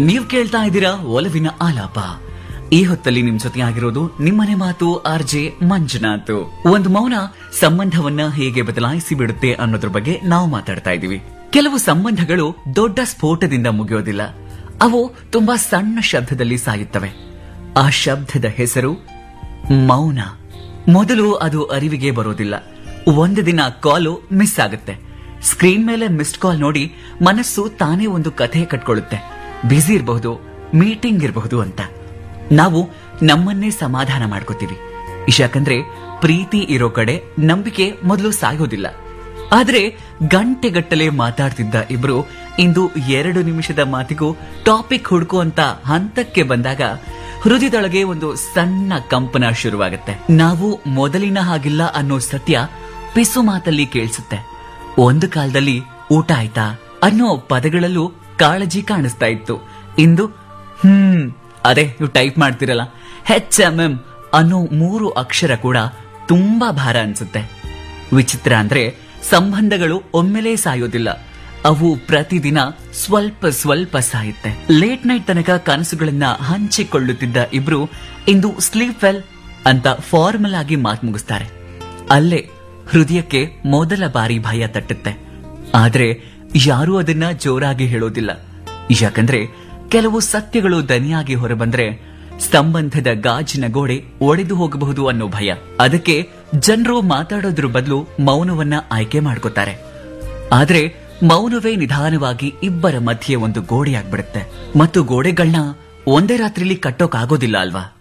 ನೀವ್ ಕೇಳ್ತಾ ಇದ್ದೀರಾ ಒಲವಿನ ಆಲಾಪ ಈ ಹೊತ್ತಲ್ಲಿ ನಿಮ್ ಜೊತೆ ಆಗಿರೋದು ನಿಮ್ಮನೆ ಮಾತು ಆರ್ ಜೆ ಮಂಜುನಾಥ್ ಒಂದು ಮೌನ ಸಂಬಂಧವನ್ನ ಹೇಗೆ ಬದಲಾಯಿಸಿ ಬಿಡುತ್ತೆ ಅನ್ನೋದ್ರ ಬಗ್ಗೆ ನಾವು ಮಾತಾಡ್ತಾ ಇದೀವಿ ಕೆಲವು ಸಂಬಂಧಗಳು ದೊಡ್ಡ ಸ್ಫೋಟದಿಂದ ಮುಗಿಯೋದಿಲ್ಲ ಅವು ತುಂಬಾ ಸಣ್ಣ ಶಬ್ದದಲ್ಲಿ ಸಾಯುತ್ತವೆ ಆ ಶಬ್ದದ ಹೆಸರು ಮೌನ ಮೊದಲು ಅದು ಅರಿವಿಗೆ ಬರೋದಿಲ್ಲ ಒಂದು ದಿನ ಕಾಲು ಮಿಸ್ ಆಗುತ್ತೆ ಸ್ಕ್ರೀನ್ ಮೇಲೆ ಮಿಸ್ಡ್ ಕಾಲ್ ನೋಡಿ ಮನಸ್ಸು ತಾನೇ ಒಂದು ಕಥೆ ಕಟ್ಕೊಳ್ಳುತ್ತೆ ಬ್ಯುಸಿ ಇರಬಹುದು ಮೀಟಿಂಗ್ ಇರಬಹುದು ಅಂತ ನಾವು ನಮ್ಮನ್ನೇ ಸಮಾಧಾನ ಮಾಡ್ಕೋತೀವಿ ಯಾಕಂದ್ರೆ ಪ್ರೀತಿ ಇರೋ ಕಡೆ ನಂಬಿಕೆ ಮೊದಲು ಸಾಯೋದಿಲ್ಲ ಆದ್ರೆ ಗಂಟೆಗಟ್ಟಲೆ ಮಾತಾಡ್ತಿದ್ದ ಇಬ್ರು ಇಂದು ಎರಡು ನಿಮಿಷದ ಮಾತಿಗೂ ಟಾಪಿಕ್ ಹುಡುಕುವಂತ ಹಂತಕ್ಕೆ ಬಂದಾಗ ಹೃದಯದೊಳಗೆ ಒಂದು ಸಣ್ಣ ಕಂಪನ ಶುರುವಾಗುತ್ತೆ ನಾವು ಮೊದಲಿನ ಹಾಗಿಲ್ಲ ಅನ್ನೋ ಸತ್ಯ ಪಿಸು ಮಾತಲ್ಲಿ ಕೇಳಿಸುತ್ತೆ ಒಂದು ಕಾಲದಲ್ಲಿ ಊಟ ಆಯ್ತಾ ಅನ್ನೋ ಪದಗಳಲ್ಲೂ ಕಾಳಜಿ ಕಾಣಿಸ್ತಾ ಇತ್ತು ಇಂದು ಹ್ಮ್ ಅದೇ ನೀವು ಟೈಪ್ ಮಾಡ್ತಿರಲ್ಲ ಹೆಚ್ ಎಂ ಎಂ ಅನ್ನೋ ಮೂರು ಅಕ್ಷರ ಕೂಡ ತುಂಬಾ ಭಾರ ಅನ್ಸುತ್ತೆ ವಿಚಿತ್ರ ಅಂದ್ರೆ ಸಂಬಂಧಗಳು ಒಮ್ಮೆಲೇ ಸಾಯೋದಿಲ್ಲ ಅವು ಪ್ರತಿದಿನ ಸ್ವಲ್ಪ ಸ್ವಲ್ಪ ಸಾಯುತ್ತೆ ಲೇಟ್ ನೈಟ್ ತನಕ ಕನಸುಗಳನ್ನ ಹಂಚಿಕೊಳ್ಳುತ್ತಿದ್ದ ಇಬ್ರು ಇಂದು ಸ್ಲೀಪ್ ವೆಲ್ ಅಂತ ಫಾರ್ಮಲ್ ಆಗಿ ಮಾತು ಮುಗಿಸ್ತಾರೆ ಅಲ್ಲೇ ಹೃದಯಕ್ಕೆ ಮೊದಲ ಬಾರಿ ಭಯ ತಟ್ಟುತ್ತೆ ಆದ್ರೆ ಯಾರೂ ಅದನ್ನ ಜೋರಾಗಿ ಹೇಳೋದಿಲ್ಲ ಯಾಕಂದ್ರೆ ಕೆಲವು ಸತ್ಯಗಳು ದನಿಯಾಗಿ ಹೊರಬಂದ್ರೆ ಸಂಬಂಧದ ಗಾಜಿನ ಗೋಡೆ ಒಡೆದು ಹೋಗಬಹುದು ಅನ್ನೋ ಭಯ ಅದಕ್ಕೆ ಜನರು ಮಾತಾಡೋದ್ರ ಬದಲು ಮೌನವನ್ನ ಆಯ್ಕೆ ಮಾಡ್ಕೋತಾರೆ ಆದ್ರೆ ಮೌನವೇ ನಿಧಾನವಾಗಿ ಇಬ್ಬರ ಮಧ್ಯೆ ಒಂದು ಗೋಡೆಯಾಗ್ಬಿಡುತ್ತೆ ಮತ್ತು ಗೋಡೆಗಳನ್ನ ಒಂದೇ ರಾತ್ರಿಲಿ ಕಟ್ಟೋಕ್ ಆಗೋದಿಲ್ಲ ಅಲ್ವಾ